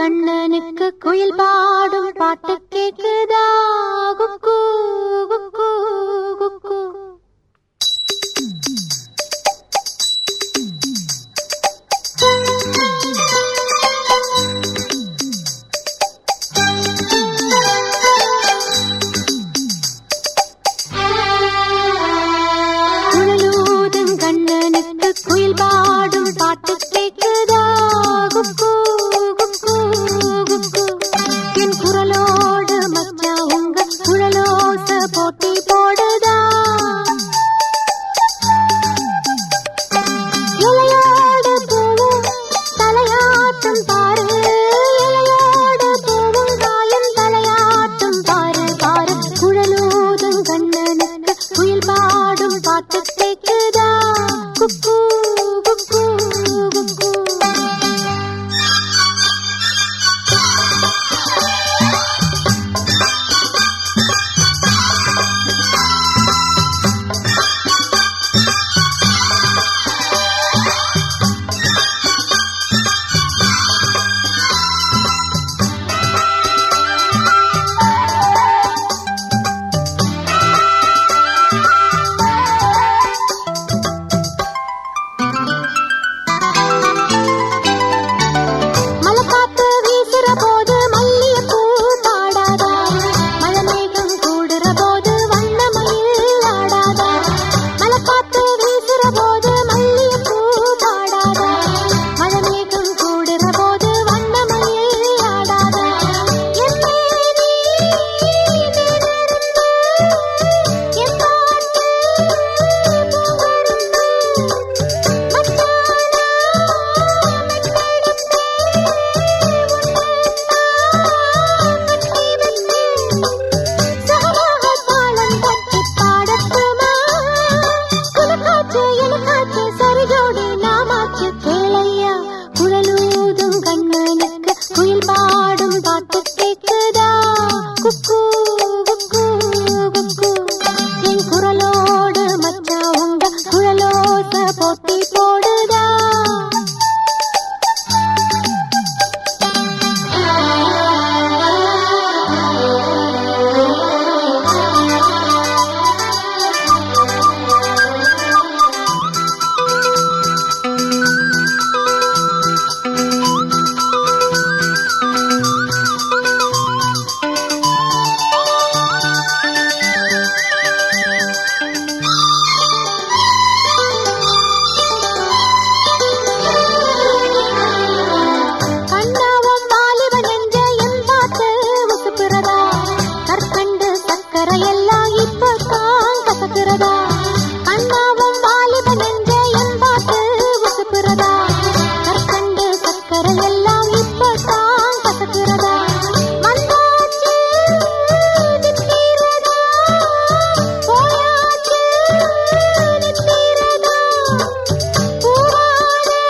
கண்ணனுக்கு குயில் பாடும் பாட்டு கேக்குதா குக்கு குக்கு குக்கு குழலூதும் கண்ணனுக்கு குயில் பாடும் பாட்டு கேக்குதா குக்கு குக்கு குக்கு என் குரலோடு மச்சா உங்க குழலோச போட்டி போடுதா இலையோடு பூவும் தலையாட்டும் பாரு இலையோடு பூவும் காயும் தலையாட்டும் பாரு பாரு குழலூதும் கண்ணனுக்கு குயில் பாடும் பாட்டு கேக்குதா குக்கு குக்கு குக்கு மலைக்காத்து வீசுற போது மல்லிகைப்பூ பாடாதா மழை மேகம் கூடுற போது வண்ண மயில் ஆடாதா மலைக்காத்து வீசுற போது மல்லிகைப்பூ பாடாதா மழை மேகம் கூடுற போது வண்ண மயில் ஆடாதா என் மேனி நிமிர்ந்து, என் பாட்டு புகழ்ந்து, மச்சானா குயில் பாடும் பாட்டு கேக்குதா குக்கு குக்கு குக்கு என் குரலோடு மச்சா உங்க குழலோச போட்டி போடுதா கண்ணாவும் வாலிபன் என்ற என் பாட்டு உசுப்புறதா கற்கண்டு சக்கரை எல்லாம் இப்பதான் கசக்குறதா கண்ணாவும் வாலிபன் என்ற என் பாட்டு உசுப்புறதா கற்கண்டு சக்கரை எல்லாம் இப்பதான் கசக்குறதா வந்தாச்சு நிற்கிறதா போயாச்சு நிற்கிறதா பூவான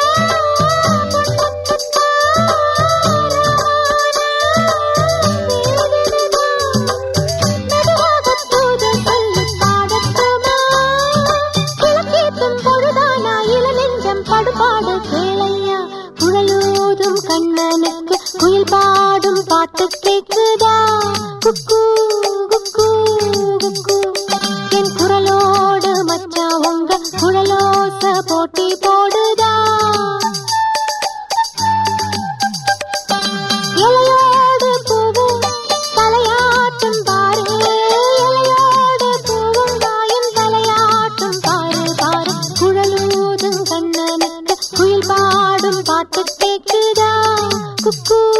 கண்ணனுக்கு குயில் பாடும் பாட்டு கேக்குதா குக்கு குக்கு குக்கு என் குரலோடு மச்சா உங்க குழலோச போட்டி போடுதா இலையோடு பூவும் தலையாட்டும் பாரு இலையோடு பூவும் காயும் தலையாட்டும் பாரு பாரு குழலூதும் கண்ணனுக்கு குயில் பாடும் பாட்டு கேக்குதா குக்கு